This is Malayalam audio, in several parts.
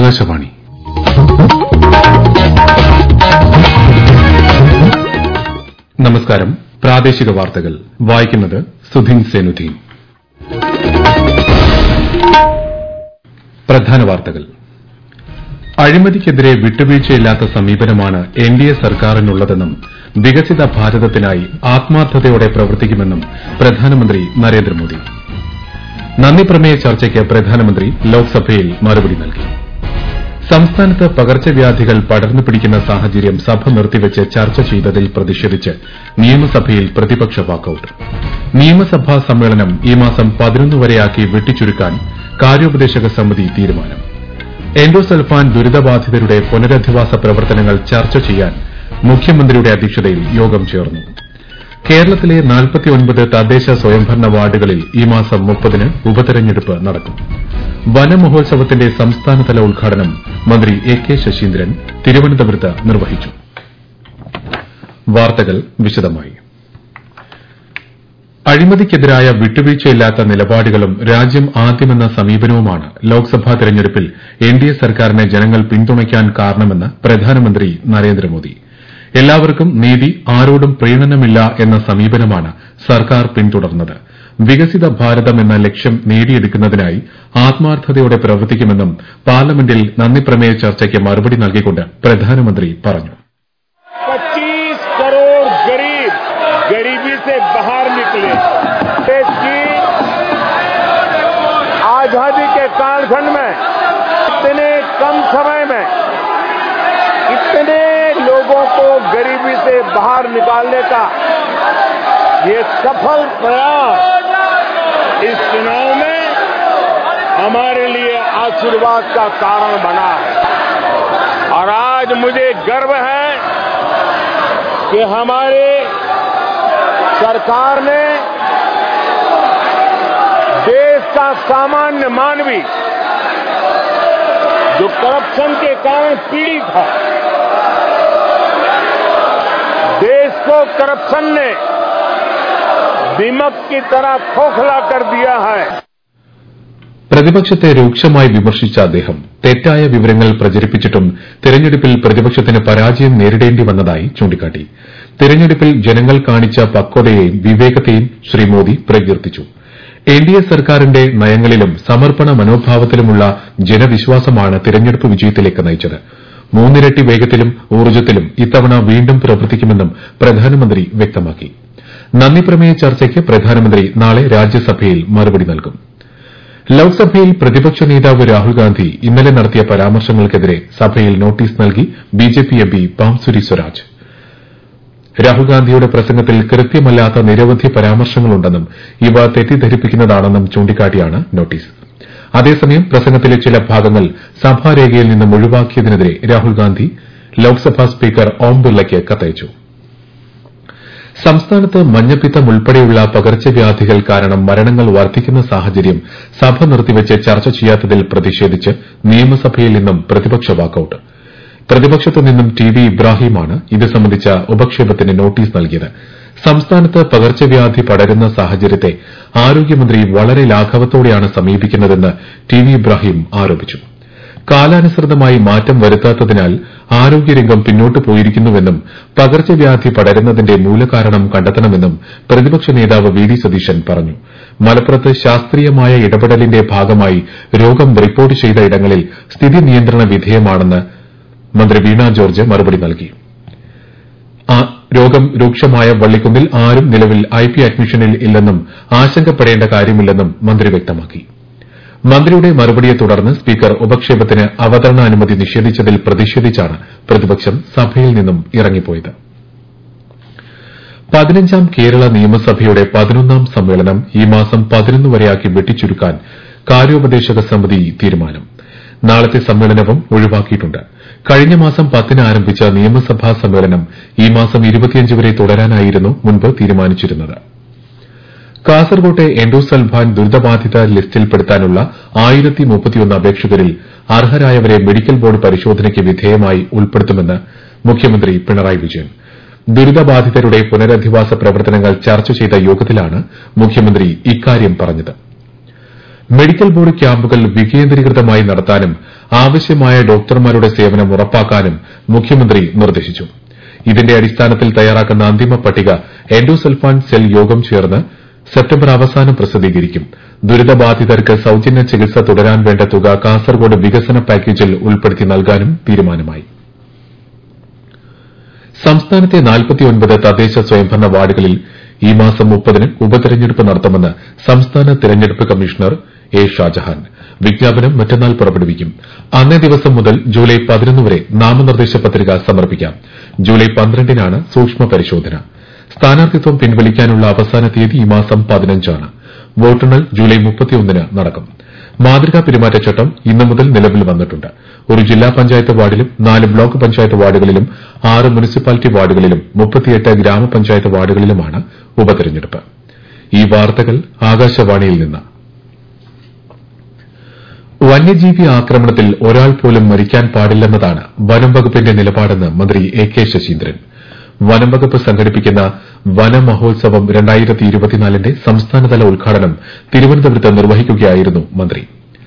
ആകാശവാണി നമസ്കാരം പ്രാദേശിക വാർത്തകൾ വായിക്കുന്നത് സുധീൻ സേനുദ്ദീൻ പ്രധാന വാർത്തകൾ അഴിമതിക്കെതിരെ വിട്ടുവീഴ്ചയില്ലാത്ത സമീപനമാണ് എൻ ഡി എ സർക്കാരിനുള്ളതെന്നും വികസിത ഭാരതത്തിനായി ആത്മാർത്ഥതയോടെ പ്രവർത്തിക്കുമെന്നും പ്രധാനമന്ത്രി നരേന്ദ്രമോദി നന്ദിപ്രമേയ ചർച്ചയ്ക്ക് പ്രധാനമന്ത്രി ലോക്സഭയിൽ മറുപടി നൽകി സംസ്ഥാനത്ത് പകർച്ചവ്യാധികൾ പടർന്നു പിടിക്കുന്ന സാഹചര്യം സഭ നിർത്തിവച്ച് ചർച്ച ചെയ്തതിൽ പ്രതിഷേധിച്ച് നിയമസഭയിൽ പ്രതിപക്ഷ വാക്കൌട്ട് നിയമസഭാ സമ്മേളനം ഈ മാസം പതിനൊന്ന് വരെയാക്കി വെട്ടിച്ചുരുക്കാൻ കാര്യോപദേശക സമിതി തീരുമാനം എൻഡോസൾഫാൻ ദുരിതബാധിതരുടെ പുനരധിവാസ പ്രവർത്തനങ്ങൾ ചർച്ച ചെയ്യാൻ മുഖ്യമന്ത്രിയുടെ അധ്യക്ഷതയിൽ യോഗം ചേർന്നു കേരളത്തിലെ തദ്ദേശ സ്വയംഭരണ വാർഡുകളിൽ ഈ മാസം മുപ്പതിന് ഉപതെരഞ്ഞെടുപ്പ് നടക്കും വനമഹോത്സവത്തിന്റെ സംസ്ഥാനതല ഉദ്ഘാടനം മന്ത്രി എ കെ ശശീന്ദ്രൻ തിരുവനന്തപുരത്ത് നിർവഹിച്ചു വാർത്തകൾ വിശദമായി അഴിമതിക്കെതിരായ വിട്ടുവീഴ്ചയില്ലാത്ത നിലപാടുകളും രാജ്യം ആദ്യമെന്ന സമീപനവുമാണ് ലോക്സഭാ തെരഞ്ഞെടുപ്പിൽ എൻ ഡി എ സർക്കാരിനെ ജനങ്ങൾ പിന്തുണയ്ക്കാൻ കാരണമെന്ന് പ്രധാനമന്ത്രി നരേന്ദ്രമോദി എല്ലാവർക്കും നീതി ആരോടും പ്രീണനമില്ല എന്ന സമീപനമാണ് സർക്കാർ പിന്തുടർന്നത് വികസിത ഭാരതം എന്ന ലക്ഷ്യം നേടിയെടുക്കുന്നതിനായി ആത്മാർത്ഥതയോടെ പ്രവർത്തിക്കുമെന്നും പാർലമെന്റിൽ നന്ദിപ്രമേയ ചർച്ചയ്ക്ക് മറുപടി നൽകിക്കൊണ്ട് പ്രധാനമന്ത്രി പറഞ്ഞു पच्चीस करोड़ गरीब गरीबी से बाहर निकले देश की आजादी के कालखंड में इतने कम समय में इतने लोगों को गरीबी से बाहर निकालने का ये सफल प्रयास इस चुनाव में हमारे लिए आशीर्वाद का कारण बना है और आज मुझे गर्व है कि हमारे सरकार ने देश का सामान्य मानवी जो करप्शन के कारण पीड़ित है देश को करप्शन ने दीमक की तरह खोखला कर दिया है പ്രതിപക്ഷത്തെ രൂക്ഷമായി വിമർശിച്ച അദ്ദേഹം തെറ്റായ വിവരങ്ങൾ പ്രചരിപ്പിച്ചിട്ടും തെരഞ്ഞെടുപ്പിൽ പ്രതിപക്ഷത്തിന് പരാജയം നേരിടേണ്ടി വന്നതായി ചൂണ്ടിക്കാട്ടി തെരഞ്ഞെടുപ്പിൽ ജനങ്ങൾ കാണിച്ച പക്വതയെയും വിവേകത്തെയും ശ്രീ മോദി പ്രകീർത്തിച്ചു എൻ ഡി എ സർക്കാരിന്റെ നയങ്ങളിലും സമർപ്പണ മനോഭാവത്തിലുമുള്ള ജനവിശ്വാസമാണ് തെരഞ്ഞെടുപ്പ് വിജയത്തിലേക്ക് നയിച്ചത് മൂന്നിരട്ടി വേഗത്തിലും ഊർജ്ജത്തിലും ഇത്തവണ വീണ്ടും പ്രവർത്തിക്കുമെന്നും പ്രധാനമന്ത്രി വ്യക്തമാക്കി നന്ദിപ്രമേയ ചർച്ചയ്ക്ക് പ്രധാനമന്ത്രി നാളെ രാജ്യസഭയിൽ മറുപടി നൽകും ലോക്സഭയിൽ പ്രതിപക്ഷ നേതാവ് രാഹുൽ ഗാന്ധി ഇന്നലെ നടത്തിയ പരാമർശങ്ങൾക്കെതിരെ സഭയിൽ നോട്ടീസ് നൽകി ബിജെപി എംപി പാംസുരി സ്വരാജ് രാഹുൽ ഗാന്ധിയുടെ പ്രസംഗത്തിൽ കൃത്യമല്ലാത്ത നിരവധി പരാമർശങ്ങളുണ്ടെന്നും ഇവ തെറ്റിദ്ധരിപ്പിക്കുന്നതാണെന്നും ചൂണ്ടിക്കാട്ടിയാണ് നോട്ടീസ് അതേസമയം പ്രസംഗത്തിലെ ചില ഭാഗങ്ങൾ സഭാരേഖയിൽ നിന്നും ഒഴിവാക്കിയതിനെതിരെ രാഹുൽ ഗാന്ധി ലോക്സഭാ സ്പീക്കർ ഓം ബിർളയ്ക്ക് കത്തയച്ചു സംസ്ഥാനത്ത് മഞ്ഞപ്പിത്തം ഉൾപ്പെടെയുള്ള പകർച്ചവ്യാധികൾ കാരണം മരണങ്ങൾ വർദ്ധിക്കുന്ന സാഹചര്യം സഭ നിർത്തിവച്ച് ചർച്ച ചെയ്യാത്തതിൽ പ്രതിഷേധിച്ച് നിയമസഭയിൽ നിന്നും പ്രതിപക്ഷ വാക്കൌട്ട് പ്രതിപക്ഷത്തു നിന്നും ടി വി ഇബ്രാഹിമാണ് ഇത് സംബന്ധിച്ച ഉപക്ഷേപത്തിന് നോട്ടീസ് നൽകിയത് സംസ്ഥാനത്ത് പകർച്ചവ്യാധി പടരുന്ന സാഹചര്യത്തെ ആരോഗ്യമന്ത്രി വളരെ ലാഘവത്തോടെയാണ് സമീപിക്കുന്നതെന്ന് ടി വി ഇബ്രാഹിം ആരോപിച്ചു കാലാനുസൃതമായി മാറ്റം വരുത്താത്തതിനാൽ ആരോഗ്യരംഗം പിന്നോട്ട് പോയിരിക്കുന്നുവെന്നും പകർച്ചവ്യാധി പടരുന്നതിന്റെ മൂലകാരണം കണ്ടെത്തണമെന്നും പ്രതിപക്ഷ നേതാവ് വി ഡി സതീശൻ പറഞ്ഞു മലപ്പുറത്ത് ശാസ്ത്രീയമായ ഇടപെടലിന്റെ ഭാഗമായി രോഗം റിപ്പോർട്ട് ചെയ്ത ഇടങ്ങളിൽ സ്ഥിതി നിയന്ത്രണ വിധേയമാണെന്ന് മന്ത്രി വീണ ജോർജ് മറുപടി നൽകി രോഗം രൂക്ഷമായ വള്ളിക്കുന്നിൽ ആരും നിലവിൽ ഐ പി അഡ്മിഷനിൽ ഇല്ലെന്നും ആശങ്കപ്പെടേണ്ട കാര്യമില്ലെന്നും മന്ത്രി വ്യക്തമാക്കി മന്ത്രിയുടെ മറുപടിയെ തുടർന്ന് സ്പീക്കർ ഉപക്ഷേപത്തിന് അവതരണാനുമതി നിഷേധിച്ചതിൽ പ്രതിഷേധിച്ചാണ് പ്രതിപക്ഷം സഭയിൽ നിന്നും ഇറങ്ങിപ്പോയത് പതിനഞ്ചാം കേരള നിയമസഭയുടെ പതിനൊന്നാം സമ്മേളനം ഈ മാസം പതിനൊന്ന് വരെയാക്കി വെട്ടിച്ചുരുക്കാൻ കാര്യോപദേശക സമിതി തീരുമാനം നാളത്തെ സമ്മേളനവും ഒഴിവാക്കിയിട്ടുണ്ട് കഴിഞ്ഞ മാസം പത്തിന് ആരംഭിച്ച നിയമസഭാ സമ്മേളനം ഈ മാസം ഇരുപത്തിയഞ്ച് വരെ തുടരാനായിരുന്നു മുൻപ് തീരുമാനിച്ചിരുന്നത് കാസർകോട്ടെ എൻഡോസൾഫാൻ ദുരിതബാധിത ലിസ്റ്റിൽപ്പെടുത്താനുള്ള ആയിരത്തി മുപ്പത്തിയൊന്ന് അപേക്ഷകരിൽ അർഹരായവരെ മെഡിക്കൽ ബോർഡ് പരിശോധനയ്ക്ക് വിധേയമായി ഉൾപ്പെടുത്തുമെന്ന് മുഖ്യമന്ത്രി പിണറായി വിജയൻ ദുരിതബാധിതരുടെ പുനരധിവാസ പ്രവർത്തനങ്ങൾ ചർച്ച ചെയ്ത യോഗത്തിലാണ് മുഖ്യമന്ത്രി ഇക്കാര്യം പറഞ്ഞത് മെഡിക്കൽ ബോർഡ് ക്യാമ്പുകൾ വികേന്ദ്രീകൃതമായി നടത്താനും ആവശ്യമായ ഡോക്ടർമാരുടെ സേവനം ഉറപ്പാക്കാനും മുഖ്യമന്ത്രി നിർദ്ദേശിച്ചു ഇതിന്റെ അടിസ്ഥാനത്തിൽ തയ്യാറാക്കുന്ന അന്തിമ പട്ടിക എൻഡോസൾഫാൻ സെൽ യോഗം ചേർന്ന് സെപ്റ്റംബർ അവസാനം പ്രസിദ്ധീകരിക്കും ദുരിതബാധിതർക്ക് സൌജന്യ ചികിത്സ തുടരാൻ വേണ്ട തുക കാസർഗോഡ് വികസന പാക്കേജിൽ ഉൾപ്പെടുത്തി നൽകാനും തീരുമാനമായി സംസ്ഥാനത്തെ തദ്ദേശ സ്വയംഭരണ വാർഡുകളിൽ ഈ മാസം മുപ്പതിന് ഉപതെരഞ്ഞെടുപ്പ് നടത്തുമെന്ന് സംസ്ഥാന തെരഞ്ഞെടുപ്പ് കമ്മീഷണർ എ ഷാജഹാൻ വിജ്ഞാപനം മറ്റന്നാൾ പുറപ്പെടുവിക്കും അന്നേ ദിവസം മുതൽ ജൂലൈ പതിനൊന്ന് വരെ നാമനിർദ്ദേശ പത്രിക സമർപ്പിക്കാം ജൂലൈ പന്ത്രണ്ടിനാണ് സൂക്ഷ്മ പരിശോധന സ്ഥാനാർത്ഥിത്വം പിൻവലിക്കാനുള്ള അവസാന തീയതി ഈ മാസം പതിനഞ്ചാണ് വോട്ടെണ്ണൽ ജൂലൈ മുപ്പത്തിയൊന്നിന് നടക്കും മാതൃകാ പെരുമാറ്റച്ചട്ടം ഇന്നു മുതൽ നിലവിൽ വന്നിട്ടുണ്ട് ഒരു ജില്ലാ പഞ്ചായത്ത് വാർഡിലും നാല് ബ്ലോക്ക് പഞ്ചായത്ത് വാർഡുകളിലും ആറ് മുനിസിപ്പാലിറ്റി വാർഡുകളിലും മുപ്പത്തിയെട്ട് ഗ്രാമപഞ്ചായത്ത് വാർഡുകളിലുമാണ് ഉപതെരഞ്ഞെടുപ്പ് ഈ വാർത്തകൾ ആകാശവാണിയിൽ നിന്ന് വന്യജീവി ആക്രമണത്തിൽ ഒരാൾ പോലും മരിക്കാൻ പാടില്ലെന്നതാണ് വനം വകുപ്പിന്റെ നിലപാടെന്ന് മന്ത്രി എ കെ ശശീന്ദ്രൻ വനം വകുപ്പ് സംഘടിപ്പിക്കുന്ന വനമഹോത്സവം ന്റെ സംസ്ഥാനതല ഉദ്ഘാടനം തിരുവനന്തപുരത്ത് നിർവഹിക്കുകയായിരുന്നു മന്ത്രി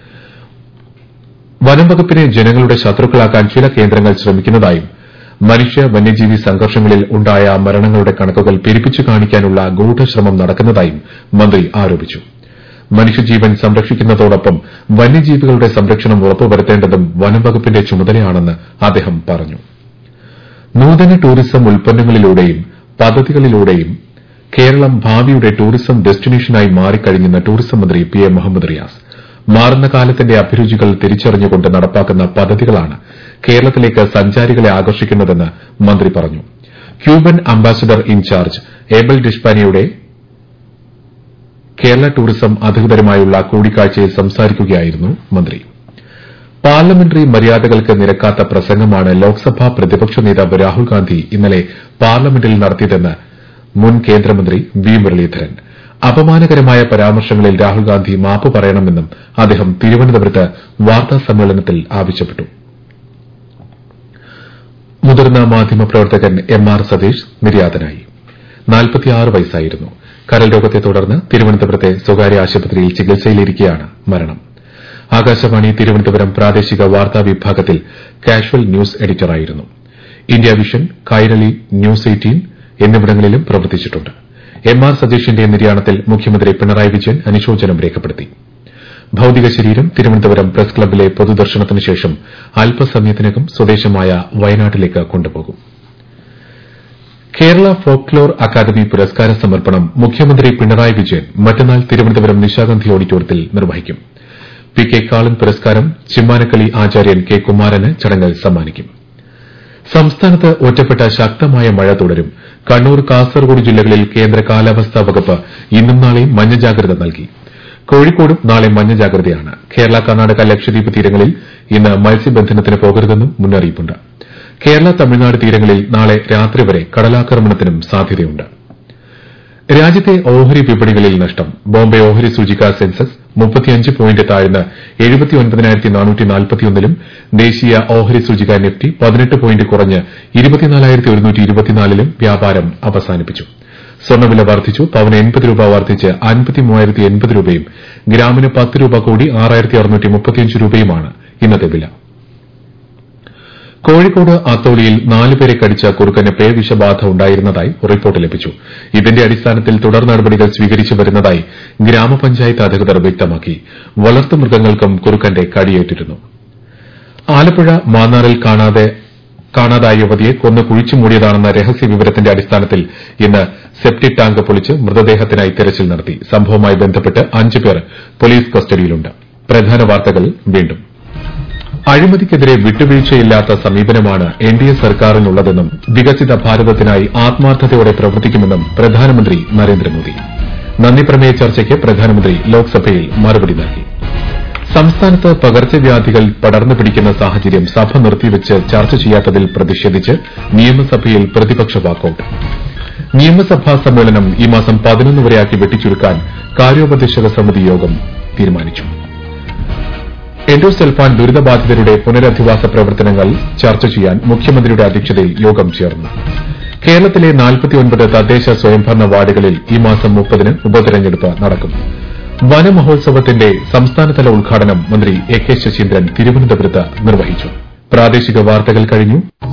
വനം വകുപ്പിനെ ജനങ്ങളുടെ ശത്രുക്കളാക്കാൻ ചില കേന്ദ്രങ്ങൾ ശ്രമിക്കുന്നതായും മനുഷ്യ വന്യജീവി സംഘർഷങ്ങളിൽ ഉണ്ടായ മരണങ്ങളുടെ കണക്കുകൾ പെരുപ്പിച്ചു കാണിക്കാനുള്ള ഗൂഢശ്രമം നടക്കുന്നതായും മന്ത്രി ആരോപിച്ചു മനുഷ്യജീവൻ സംരക്ഷിക്കുന്നതോടൊപ്പം വന്യജീവികളുടെ സംരക്ഷണം ഉറപ്പുവരുത്തേണ്ടതും വനം വകുപ്പിന്റെ ചുമതലയാണെന്ന് അദ്ദേഹം പറഞ്ഞു നൂതന ടൂറിസം ഉൽപ്പന്നങ്ങളിലൂടെയും പദ്ധതികളിലൂടെയും കേരളം ഭാവിയുടെ ടൂറിസം ഡെസ്റ്റിനേഷനായി മാറിക്കഴിഞ്ഞെന്ന് ടൂറിസം മന്ത്രി പി എ മുഹമ്മദ് റിയാസ് മാറുന്ന കാലത്തിന്റെ അഭിരുചികൾ തിരിച്ചറിഞ്ഞുകൊണ്ട് നടപ്പാക്കുന്ന പദ്ധതികളാണ് കേരളത്തിലേക്ക് സഞ്ചാരികളെ ആകർഷിക്കുന്നതെന്ന് മന്ത്രി പറഞ്ഞു ക്യൂബൻ അംബാസഡർ ഇൻചാർജ് ഏബൽ ഡിഷ്പാനിയുടെ കേരള ടൂറിസം അധികൃതരുമായുള്ള കൂടിക്കാഴ്ചയിൽ സംസാരിക്കുകയായിരുന്നു മന്ത്രി പാർലമെന്ററി മര്യാദകൾക്ക് നിരക്കാത്ത പ്രസംഗമാണ് ലോക്സഭാ പ്രതിപക്ഷ നേതാവ് രാഹുൽ ഗാന്ധി ഇന്നലെ പാർലമെന്റിൽ നടത്തിയതെന്ന് മുൻ കേന്ദ്രമന്ത്രി വി മുരളീധരൻ അപമാനകരമായ പരാമർശങ്ങളിൽ രാഹുൽ ഗാന്ധി മാപ്പ് പറയണമെന്നും അദ്ദേഹം തിരുവനന്തപുരത്ത് വാർത്താ സമ്മേളനത്തിൽ ആവശ്യപ്പെട്ടു മുതിർന്ന മാധ്യമപ്രവർത്തകൻ എം ആർ സതീഷ് നിര്യാതനായി വയസ്സായിരുന്നു കരൾ രോഗത്തെ തുടർന്ന് തിരുവനന്തപുരത്തെ സ്വകാര്യ ആശുപത്രിയിൽ ചികിത്സയിലിരിക്കെയാണ് മരണം ആകാശവാണി തിരുവനന്തപുരം പ്രാദേശിക വാർത്താ വിഭാഗത്തിൽ കാഷ്വൽ ന്യൂസ് എഡിറ്ററായിരുന്നു India vision Kairali news eighteen എന്നിവിടങ്ങളിലും പ്രവർത്തിച്ചിട്ടുണ്ട് എം ആർ സതീഷിന്റെ നിര്യാണത്തിൽ മുഖ്യമന്ത്രി പിണറായി വിജയൻ അനുശോചനം രേഖപ്പെടുത്തി ഭൌതിക ശരീരം തിരുവനന്തപുരം പ്രസ് ക്ലബ്ബിലെ പൊതുദർശനത്തിന് ശേഷം അല്പസമയത്തിനകം സ്വദേശമായ വയനാട്ടിലേക്ക് കൊണ്ടുപോകും കേരള ഫോക്ലോർ അക്കാദമി പുരസ്കാര സമർപ്പണം മുഖ്യമന്ത്രി പിണറായി വിജയൻ മറ്റന്നാൾ തിരുവനന്തപുരം നിശാഗന്ധി ഓഡിറ്റോറിയത്തിൽ നിർവഹിക്കും പി കെ കാളൻ പുരസ്കാരം ചിമ്മാനക്കളി ആചാര്യൻ കെ കുമാരന് ചടങ്ങിൽ സമ്മാനിക്കും സംസ്ഥാനത്ത് ഒറ്റപ്പെട്ട ശക്തമായ മഴ തുടരും കണ്ണൂർ കാസർഗോഡ് ജില്ലകളിൽ കേന്ദ്ര കാലാവസ്ഥാ വകുപ്പ് ഇന്നും നാളെയും മഞ്ഞ ജാഗ്രത നൽകി കോഴിക്കോടും നാളെ മഞ്ഞ ജാഗ്രതയാണ് കേരള കർണാടക ലക്ഷദ്വീപ് തീരങ്ങളിൽ ഇന്ന് മത്സ്യബന്ധനത്തിന് പോകരുതെന്നും മുന്നറിയിപ്പുണ്ട് കേരള തമിഴ്നാട് തീരങ്ങളിൽ നാളെ രാത്രി വരെ കടലാക്രമണത്തിനും സാധ്യതയുണ്ട് രാജ്യത്തെ ഓഹരി വിപണികളിൽ നഷ്ടം ബോംബെ ഓഹരി സൂചിക സെൻസസ് മുപ്പത്തിയഞ്ച് പോയിന്റ് താഴ്ന്ന് എഴുപത്തിയൊൻപതിനായിരത്തി നാനൂറ്റി നാൽപ്പത്തിയൊന്നിലും ദേശീയ ഓഹരി സൂചിക നിഫ്റ്റി പതിനെട്ട് പോയിന്റ് കുറഞ്ഞ് ഇരുപത്തിനാലായിരത്തി ഒരുന്നൂറ്റി ഇരുപത്തിനാലിലും വ്യാപാരം അവസാനിപ്പിച്ചു സ്വർണ്ണവില വർദ്ധിച്ചു പവന് എൺപത് രൂപ വർദ്ധിച്ച് അൻപത്തി മൂവായിരത്തി എൺപത് രൂപയും ഗ്രാമിന് പത്ത് രൂപ കൂടി ആറായിരത്തി അറുന്നൂറ്റി മുപ്പത്തിയഞ്ച് രൂപയുമാണ് ഇന്നത്തെ വില കോഴിക്കോട് അത്തോളിയിൽ നാലുപേരെ കടിച്ച കുറുക്കന് പേവിഷബാധ ഉണ്ടായിരുന്നതായി റിപ്പോർട്ട് ലഭിച്ചു ഇതിന്റെ അടിസ്ഥാനത്തിൽ തുടർ നടപടികൾ സ്വീകരിച്ചു വരുന്നതായി ഗ്രാമപഞ്ചായത്ത് അധികൃതർ വ്യക്തമാക്കി വളർത്തുമൃഗങ്ങൾക്കും കുറുക്കന്റെ കടിയേറ്റിരുന്നു ആലപ്പുഴ മാന്നാറിൽ കാണാതായ യുവതിയെ കൊന്ന് കുഴിച്ചു മൂടിയതാണെന്ന രഹസ്യ വിവരത്തിന്റെ അടിസ്ഥാനത്തിൽ ഇന്ന് സെപ്റ്റിക് ടാങ്ക് പൊളിച്ച് മൃതദേഹത്തിനായി തെരച്ചിൽ നടത്തി സംഭവവുമായി ബന്ധപ്പെട്ട് അഞ്ചുപേർ പോലീസ് കസ്റ്റഡിയിലുണ്ട് പ്രധാന വാർത്തകൾ വീണ്ടും അഴിമതിക്കെതിരെ വിട്ടുവീഴ്ചയില്ലാത്ത സമീപനമാണ് എൻ ഡി എ സർക്കാരിനുള്ളതെന്നും വികസിത ഭാരതത്തിനായി ആത്മാർത്ഥതയോടെ പ്രവർത്തിക്കുമെന്നും പ്രധാനമന്ത്രി നരേന്ദ്രമോദി നന്ദിപ്രമേയ ചർച്ചയ്ക്ക് പ്രധാനമന്ത്രി ലോക്സഭയിൽ മറുപടി നൽകി സംസ്ഥാനത്ത് പകർച്ചവ്യാധികൾ പടർന്നു പിടിക്കുന്ന സാഹചര്യം സഭ നിർത്തിവച്ച് ചർച്ച ചെയ്യാത്തതിൽ പ്രതിഷേധിച്ച് നിയമസഭയിൽ പ്രതിപക്ഷ വാക്കൌട്ട് നിയമസഭാ സമ്മേളനം ഈ മാസം പതിനൊന്ന് വരെയാക്കി വെട്ടിച്ചുരുക്കാൻ കാര്യോപദേശക സമിതി യോഗം തീരുമാനിച്ചു എൻഡോസൾഫാൻ ദുരിതബാധിതരുടെ പുനരധിവാസ പ്രവർത്തനങ്ങൾ ചർച്ച ചെയ്യാൻ മുഖ്യമന്ത്രിയുടെ അധ്യക്ഷതയിൽ യോഗം ചേർന്നു കേരളത്തിലെ തദ്ദേശ സ്വയംഭരണ വാർഡുകളിൽ ഈ മാസം മുപ്പതിന് ഉപതെരഞ്ഞെടുപ്പ് നടക്കും വനമഹോത്സവത്തിന്റെ സംസ്ഥാനതല ഉദ്ഘാടനം മന്ത്രി എ കെ ശശീന്ദ്രൻ തിരുവനന്തപുരത്ത് നിർവഹിച്ചു പ്രാദേശിക വാർത്തകൾ കഴിഞ്ഞു